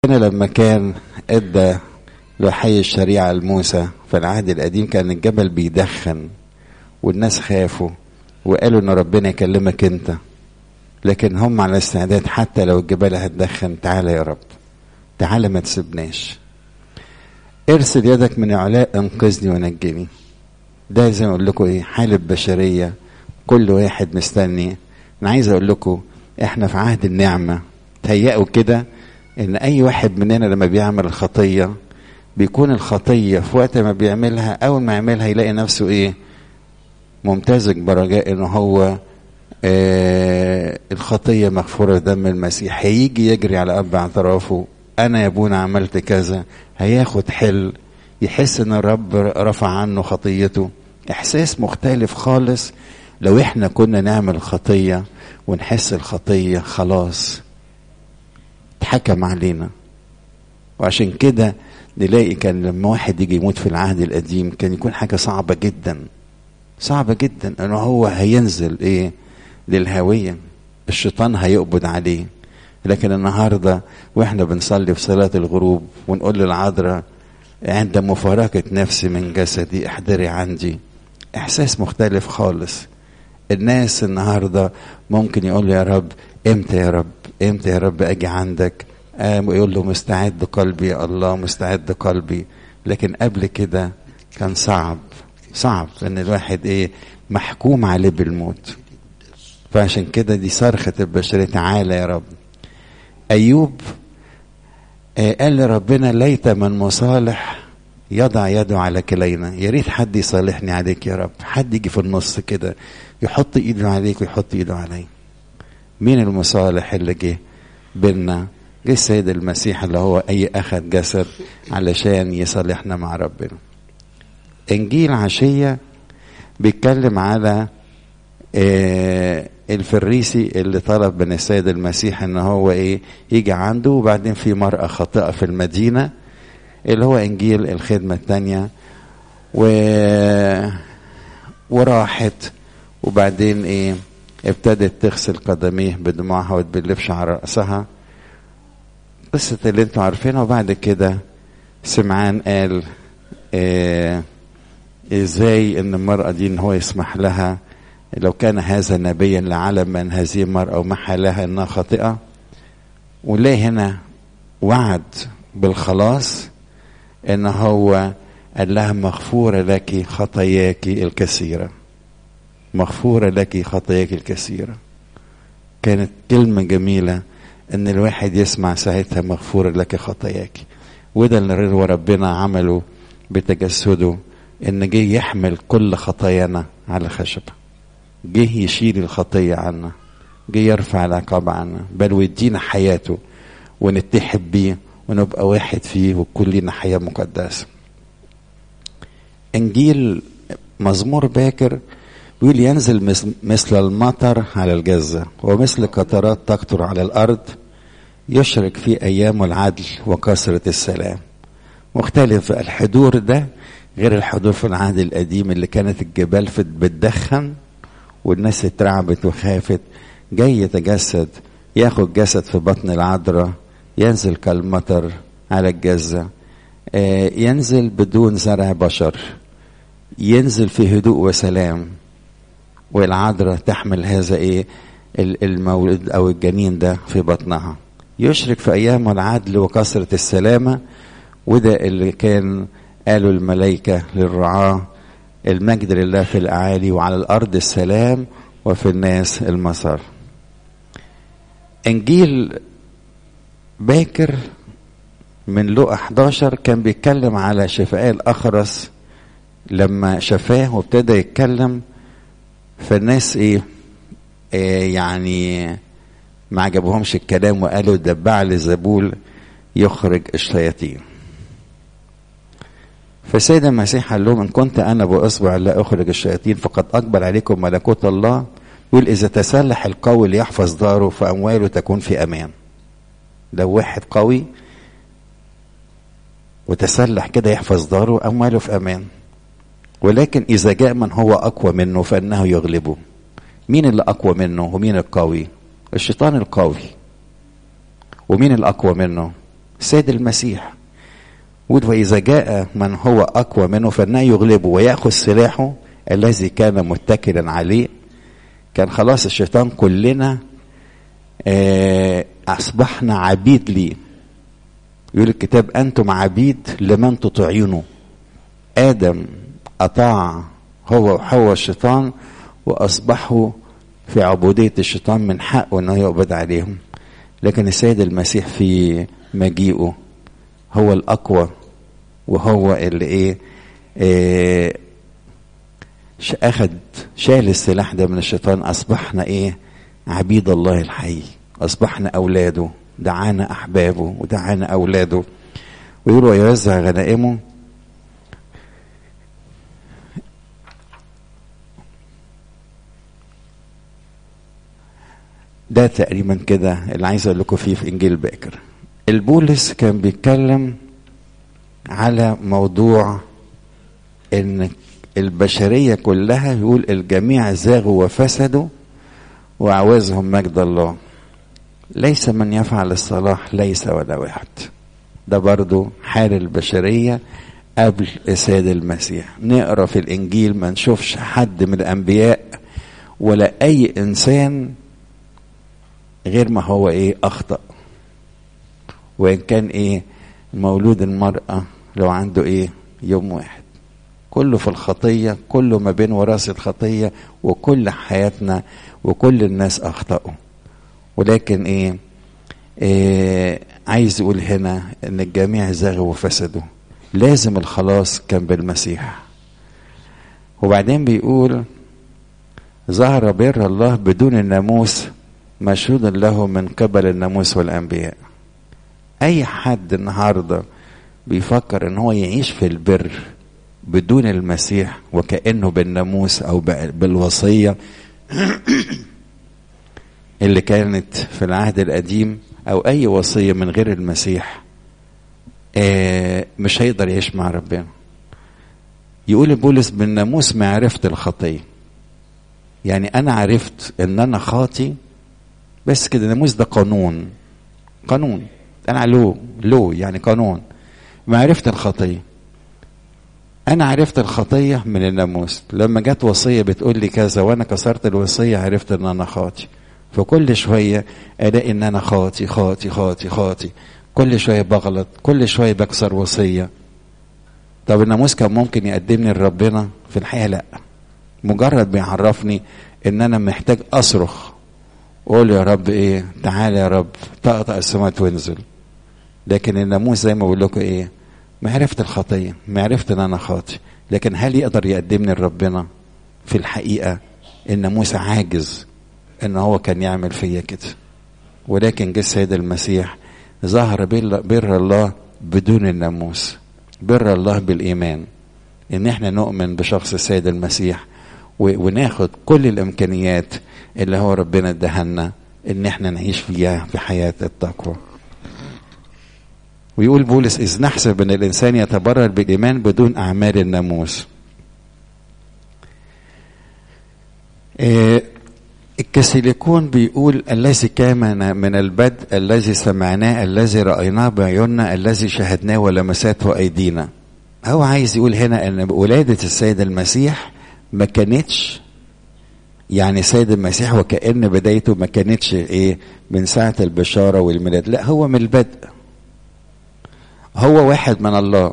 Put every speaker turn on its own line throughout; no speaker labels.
هنا لما كان ادى لوحي الشريعة لموسى في العهد القديم كان الجبل بيدخن والناس خافوا وقالوا ان ربنا يكلمك انت لكن هم على استعداد حتى لو الجبال هتدخن تعالى يا رب تعالى ما تسيبناش ارسل يدك من علاء انقذني ونجني ده زي ما اقول لكم ايه حال البشريه كل واحد مستني انا عايز اقول لكم احنا في عهد النعمه تهيأوا كده ان اي واحد مننا لما بيعمل الخطيه بيكون الخطيه في وقت ما بيعملها اول ما يعملها يلاقي نفسه ايه ممتزج برجاء ان هو آه الخطيه مغفوره دم المسيح هيجي يجري على اب اعترافه انا يا ابونا عملت كذا هياخد حل يحس ان الرب رفع عنه خطيته احساس مختلف خالص لو احنا كنا نعمل خطيه ونحس الخطيه خلاص اتحكم علينا وعشان كده نلاقي كان لما واحد يجي يموت في العهد القديم كان يكون حاجه صعبه جدا صعبه جدا ان هو هينزل ايه للهويه الشيطان هيقبض عليه لكن النهارده واحنا بنصلي في صلاه الغروب ونقول للعذراء عند مفارقه نفسي من جسدي احضري عندي احساس مختلف خالص الناس النهارده ممكن يقول يا رب امتى يا رب امتى يا رب اجي عندك قام ويقول له مستعد قلبي يا الله مستعد قلبي لكن قبل كده كان صعب صعب ان الواحد ايه محكوم عليه بالموت فعشان كده دي صرخة البشرية تعالى يا رب أيوب آه قال لربنا ليت من مصالح يضع يده على كلينا يا ريت حد يصالحني عليك يا رب حد يجي في النص كده يحط ايده عليك ويحط ايده علي مين المصالح اللي جه بينا جه السيد المسيح اللي هو اي اخذ جسد علشان يصالحنا مع ربنا انجيل عشيه بيتكلم على آه الفريسي اللي طلب من السيد المسيح ان هو ايه يجي عنده وبعدين في مرأة خاطئة في المدينة اللي هو انجيل الخدمة الثانية و وراحت وبعدين ايه ابتدت تغسل قدميه بدموعها وتبل في شعر رأسها قصة اللي انتوا عارفينها وبعد كده سمعان قال إيه ازاي ان المرأة دي ان هو يسمح لها لو كان هذا نبيا لعلم من هذه المرأة ومحى لها انها خاطئة وليه هنا وعد بالخلاص ان هو قال لها مغفورة لك خطاياك الكثيرة مغفورة لك خطاياك الكثيرة كانت كلمة جميلة ان الواحد يسمع ساعتها مغفورة لك خطاياك وده اللي ربنا عمله بتجسده ان جه يحمل كل خطايانا على خشبه جه يشيل الخطية عنا جه يرفع العقاب عنا بل ويدينا حياته ونتحد بيه ونبقى واحد فيه وكل لنا حياة مقدسة إنجيل مزمور باكر بيقول ينزل مثل المطر على الجزة ومثل قطرات تقطر على الأرض يشرك في أيام العدل وكثرة السلام مختلف الحضور ده غير الحضور في العهد القديم اللي كانت الجبال بتدخن والناس اترعبت وخافت جاي يتجسد ياخد جسد في بطن العذراء ينزل كالمطر على الجزة آه ينزل بدون زرع بشر ينزل في هدوء وسلام والعذراء تحمل هذا ايه المولد او الجنين ده في بطنها يشرك في ايام العدل وكثرة السلامة وده اللي كان قالوا الملائكة للرعاه المجد لله في الأعالي وعلى الأرض السلام وفي الناس المسار إنجيل باكر من لقى 11 كان بيتكلم على شفاء الأخرس لما شفاه وابتدى يتكلم فالناس ايه, إيه يعني ما عجبهمش الكلام وقالوا ده بعل زبول يخرج الشياطين فالسيد المسيح قال لهم ان كنت انا باصبع لا اخرج الشياطين فقد اقبل عليكم ملكوت الله يقول اذا تسلح القوي ليحفظ داره فامواله تكون في امان لو واحد قوي وتسلح كده يحفظ داره امواله في امان ولكن اذا جاء من هو اقوى منه فانه يغلبه مين اللي اقوى منه ومين القوي الشيطان القوي ومين الاقوى منه السيد المسيح وإذا جاء من هو أقوى منه فإنه يغلبه ويأخذ سلاحه الذي كان متكلا عليه كان خلاص الشيطان كلنا أصبحنا عبيد ليه يقول الكتاب أنتم عبيد لمن تطيعونه آدم أطاع هو وحواء الشيطان وأصبحوا في عبودية الشيطان من حقه أنه يعبد عليهم لكن السيد المسيح في مجيئه هو الأقوى وهو اللي إيه, إيه أخد شال السلاح ده من الشيطان أصبحنا إيه عبيد الله الحي أصبحنا أولاده دعانا أحبابه ودعانا أولاده ويقولوا يوزع غنائمه ده تقريبا كده اللي عايز اقول لكم فيه في انجيل باكر البولس كان بيتكلم على موضوع ان البشريه كلها يقول الجميع زاغوا وفسدوا وعوزهم مجد الله ليس من يفعل الصلاح ليس ولا واحد ده برضو حال البشريه قبل السيد المسيح نقرا في الانجيل ما نشوفش حد من الانبياء ولا اي انسان غير ما هو ايه اخطا وان كان ايه مولود المراه لو عنده ايه يوم واحد كله في الخطيه كله ما بين وراثه خطيه وكل حياتنا وكل الناس اخطاوا ولكن ايه, إيه عايز يقول هنا ان الجميع زاغوا وفسدوا لازم الخلاص كان بالمسيح وبعدين بيقول ظهر بر الله بدون الناموس مشهود له من قبل الناموس والانبياء اي حد النهارده بيفكر ان هو يعيش في البر بدون المسيح وكانه بالناموس او بالوصيه اللي كانت في العهد القديم او اي وصيه من غير المسيح آه مش هيقدر يعيش مع ربنا يقول بولس بالناموس معرفه الخطيه يعني انا عرفت ان انا خاطي بس كده الناموس ده قانون قانون انا لو لو يعني قانون معرفة الخطية انا عرفت الخطية من الناموس لما جت وصية بتقول لي كذا وانا كسرت الوصية عرفت ان انا خاطي فكل شوية الاقي ان انا خاطي خاطي خاطي خاطي كل شوية بغلط كل شوية بكسر وصية طب الناموس كان ممكن يقدمني لربنا في الحقيقة لا مجرد بيعرفني ان انا محتاج اصرخ قول يا رب ايه تعالى يا رب طقطق السماوات وانزل لكن الناموس زي ما بقول لكم ايه معرفة الخطية معرفة ان انا خاطي لكن هل يقدر يقدمني لربنا في الحقيقة الناموس عاجز ان هو كان يعمل فيا كده ولكن جه السيد المسيح ظهر بر الله بدون الناموس بر الله بالايمان ان احنا نؤمن بشخص السيد المسيح وناخد كل الامكانيات اللي هو ربنا ادهنا ان احنا نعيش فيها في حياه التقوى ويقول بولس اذ نحسب ان الانسان يتبرر بالايمان بدون اعمال الناموس إيه الكسيليكون بيقول الذي كان من البدء الذي سمعناه الذي رايناه بعيوننا الذي شاهدناه ولمساته ايدينا هو عايز يقول هنا ان ولاده السيد المسيح ما كانتش يعني سيد المسيح وكأن بدايته ما كانتش ايه من ساعة البشارة والميلاد لا هو من البدء هو واحد من الله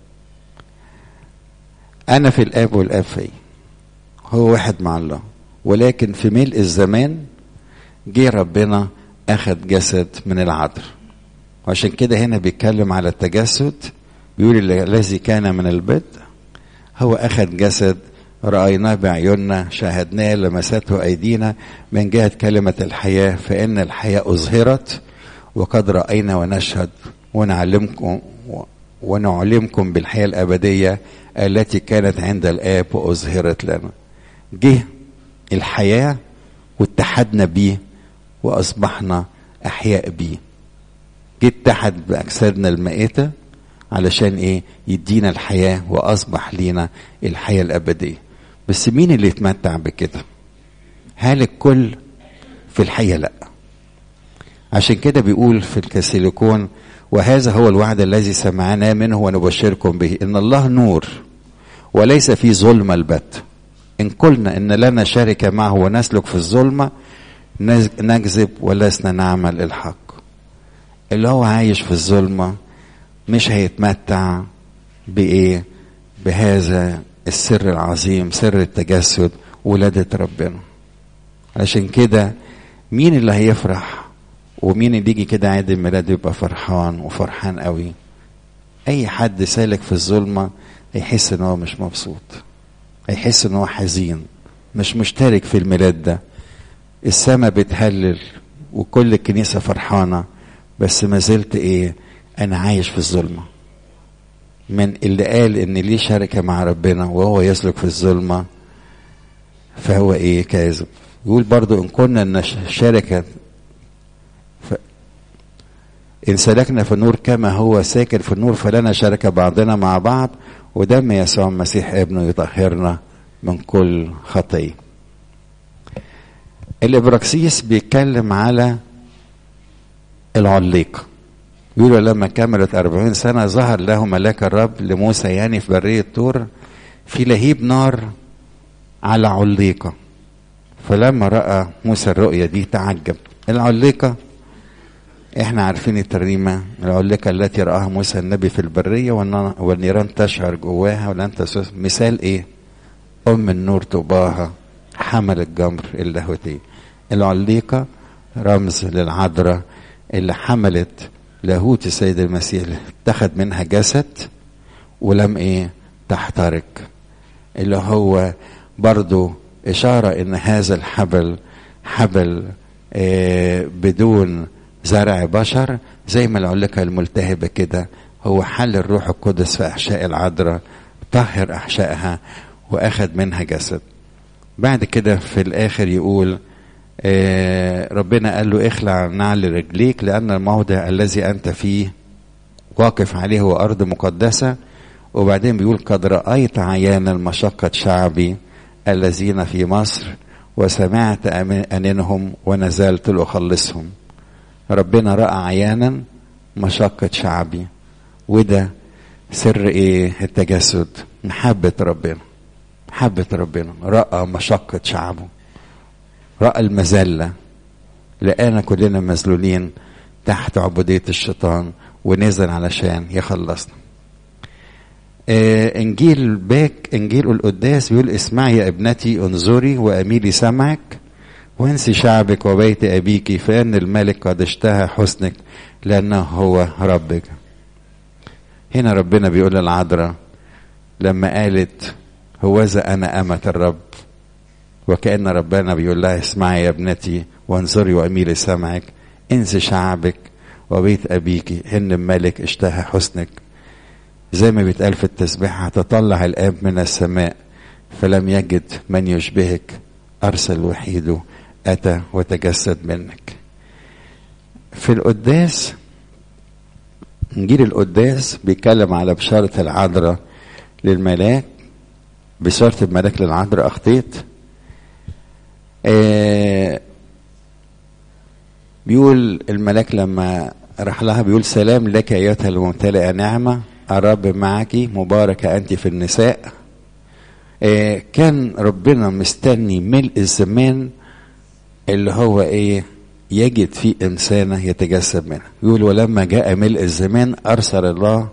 أنا في الآب والآب في هو واحد مع الله ولكن في ملء الزمان جه ربنا أخذ جسد من العذر وعشان كده هنا بيتكلم على التجسد بيقول الذي كان من البدء هو أخذ جسد رأيناه بعيوننا شاهدناه لمسته أيدينا من جهة كلمة الحياة فإن الحياة أظهرت وقد رأينا ونشهد ونعلمكم ونعلمكم بالحياة الأبدية التي كانت عند الآب وأظهرت لنا جه الحياة واتحدنا بيه وأصبحنا أحياء بيه جه اتحد بأجسادنا المائتة علشان ايه يدينا الحياة وأصبح لينا الحياة الأبدية بس مين اللي يتمتع بكده هل الكل في الحقيقة لا عشان كده بيقول في الكاسيليكون وهذا هو الوعد الذي سمعنا منه ونبشركم به ان الله نور وليس في ظلمة البت ان قلنا ان لنا شركة معه ونسلك في الظلمة نكذب ولسنا نعمل الحق اللي هو عايش في الظلمة مش هيتمتع بإيه بهذا السر العظيم سر التجسد ولادة ربنا عشان كده مين اللي هيفرح ومين اللي يجي كده عيد الميلاد يبقى فرحان وفرحان قوي اي حد سالك في الظلمه هيحس ان هو مش مبسوط هيحس ان هو حزين مش مشترك في الميلاد ده السما بتهلل وكل الكنيسه فرحانه بس ما زلت ايه انا عايش في الظلمه من اللي قال ان ليه شركه مع ربنا وهو يسلك في الظلمه فهو ايه كاذب يقول برضو ان كنا ان شركه ف... ان سلكنا في النور كما هو ساكن في النور فلنا شركه بعضنا مع بعض ودم يسوع المسيح ابنه يطهرنا من كل خطيه الابراكسيس بيتكلم على العليقه بيقولوا لما كملت أربعين سنة ظهر له ملاك الرب لموسى يعني في برية طور في لهيب نار على عليقة فلما رأى موسى الرؤية دي تعجب العليقة احنا عارفين الترنيمة العليقة التي رآها موسى النبي في البرية والنيران تشعر جواها ولن تسوس مثال ايه أم النور طوباها حمل الجمر اللاهوتي العليقة رمز للعذراء اللي حملت لاهوت السيد المسيح اتخذ منها جسد ولم ايه تحترق اللي هو برضو إشارة إن هذا الحبل حبل آه بدون زرع بشر زي ما العلقة الملتهبة كده هو حل الروح القدس في أحشاء العذراء طهر أحشائها وأخذ منها جسد بعد كده في الآخر يقول آه ربنا قال له اخلع نعل رجليك لأن الموضع الذي أنت فيه واقف عليه هو أرض مقدسة وبعدين بيقول قد رأيت عيانا مشقة شعبي الذين في مصر وسمعت أنينهم ونزلت لأخلصهم ربنا رأى عيانا مشقة شعبي وده سر ايه التجسد محبة ربنا محبة ربنا رأى مشقة شعبه رأى المذلة لقانا كلنا مذلولين تحت عبودية الشيطان ونزل علشان يخلصنا آه انجيل باك انجيل القداس بيقول اسمعي يا ابنتي انظري واميلي سمعك وانسي شعبك وبيت ابيك فان الملك قد اشتهى حسنك لانه هو ربك هنا ربنا بيقول للعذراء لما قالت هوذا انا امة الرب وكأن ربنا بيقول لها اسمعي يا ابنتي وانظري واميلي سمعك انسي شعبك وبيت ابيك ان الملك اشتهى حسنك زي ما بيتقال في التسبيح تطلع الاب من السماء فلم يجد من يشبهك ارسل وحيده اتى وتجسد منك في القداس انجيل القداس بيتكلم على بشاره العذراء للملاك بشاره الملاك للعذراء اخطيت آه بيقول الملاك لما راح لها بيقول سلام لك ايتها الممتلئه نعمه الرب معك مباركة أنت في النساء آه كان ربنا مستني ملء الزمان اللي هو إيه يجد فيه إنسانة يتجسد منها يقول ولما جاء ملء الزمان أرسل الله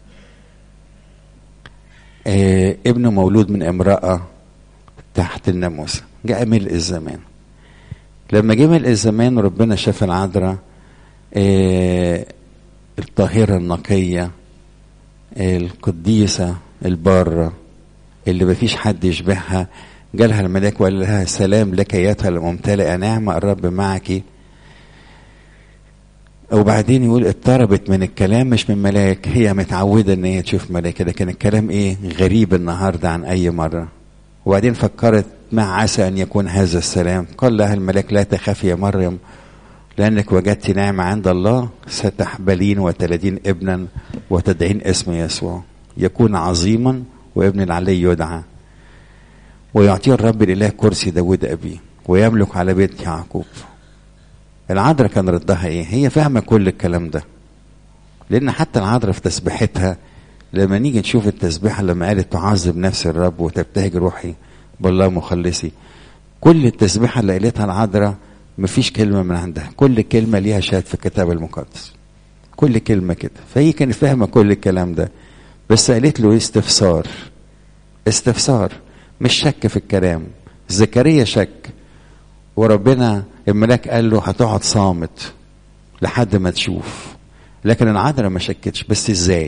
آه ابنه مولود من امرأة تحت الناموس جاء ملء الزمان لما جه ملء الزمان ربنا شاف العذراء آه الطاهرة النقية القديسة البارة اللي مفيش حد يشبهها جالها الملاك وقال لها سلام لك ايتها الممتلئة نعمة الرب معك وبعدين يقول اضطربت من الكلام مش من ملاك هي متعودة ان هي تشوف ملاك لكن الكلام ايه غريب النهاردة عن اي مرة وبعدين فكرت ما عسى ان يكون هذا السلام قال لها الملاك لا تخافي يا مريم لأنك وجدت نعمة عند الله ستحبلين وتلدين ابنا وتدعين اسم يسوع يكون عظيما وابن العلي يدعى ويعطيه الرب الإله كرسي داود أبيه ويملك على بيت يعقوب العذراء كان ردها ايه هي فاهمة كل الكلام ده لان حتى العذراء في تسبيحتها لما نيجي نشوف التسبيحه لما قالت تعذب نفس الرب وتبتهج روحي بالله مخلصي كل التسبيحه اللي قالتها العذراء مفيش كلمه من عندها كل كلمه ليها شاهد في الكتاب المقدس كل كلمه كده فهي كانت فاهمه كل الكلام ده بس قالت له استفسار استفسار مش شك في الكلام زكريا شك وربنا الملاك قال له هتقعد صامت لحد ما تشوف لكن العذراء ما شكتش بس ازاي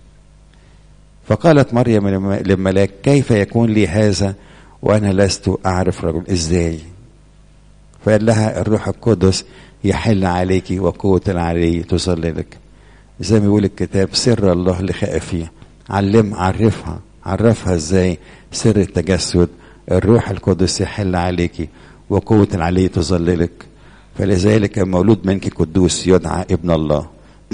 فقالت مريم للملاك كيف يكون لي هذا وانا لست اعرف رجل ازاي فقال لها الروح القدس يحل عليك وقوة العلي تظللك زي ما يقول الكتاب سر الله لخائفيه علم عرفها عرفها ازاي سر التجسد الروح القدس يحل عليك وقوة العلي تظللك فلذلك مولود منك قدوس يدعى ابن الله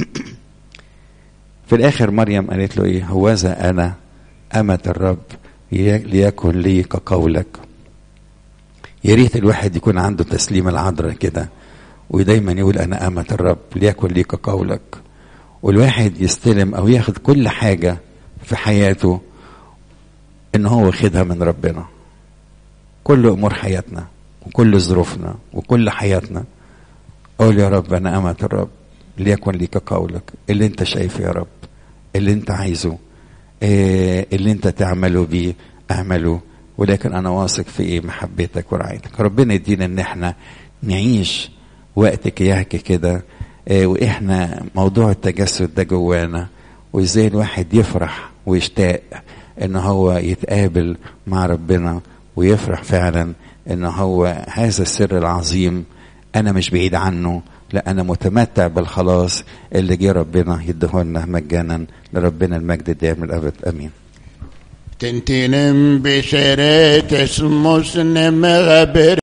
في الاخر مريم قالت له ايه هوذا انا امة الرب ليكن لي كقولك يا ريت الواحد يكون عنده تسليم العذراء كده ودايما يقول انا امة الرب ليكن لي كقولك والواحد يستلم او ياخد كل حاجة في حياته ان هو واخدها من ربنا كل امور حياتنا وكل ظروفنا وكل حياتنا قول يا رب انا امة الرب ليكن لي كقولك اللي انت شايفه يا رب اللي انت عايزه إيه اللي انت تعمله بيه اعمله ولكن انا واثق في ايه محبتك ورعايتك ربنا يدينا ان احنا نعيش وقت كياك كده إيه واحنا موضوع التجسد ده جوانا وازاي الواحد يفرح ويشتاق ان هو يتقابل مع ربنا ويفرح فعلا ان هو هذا السر العظيم انا مش بعيد عنه لا انا متمتع بالخلاص اللي جه ربنا يديهولنا مجانا لربنا المجد الدائم الابد امين
تنتنم بشريت اسمه سنم غبر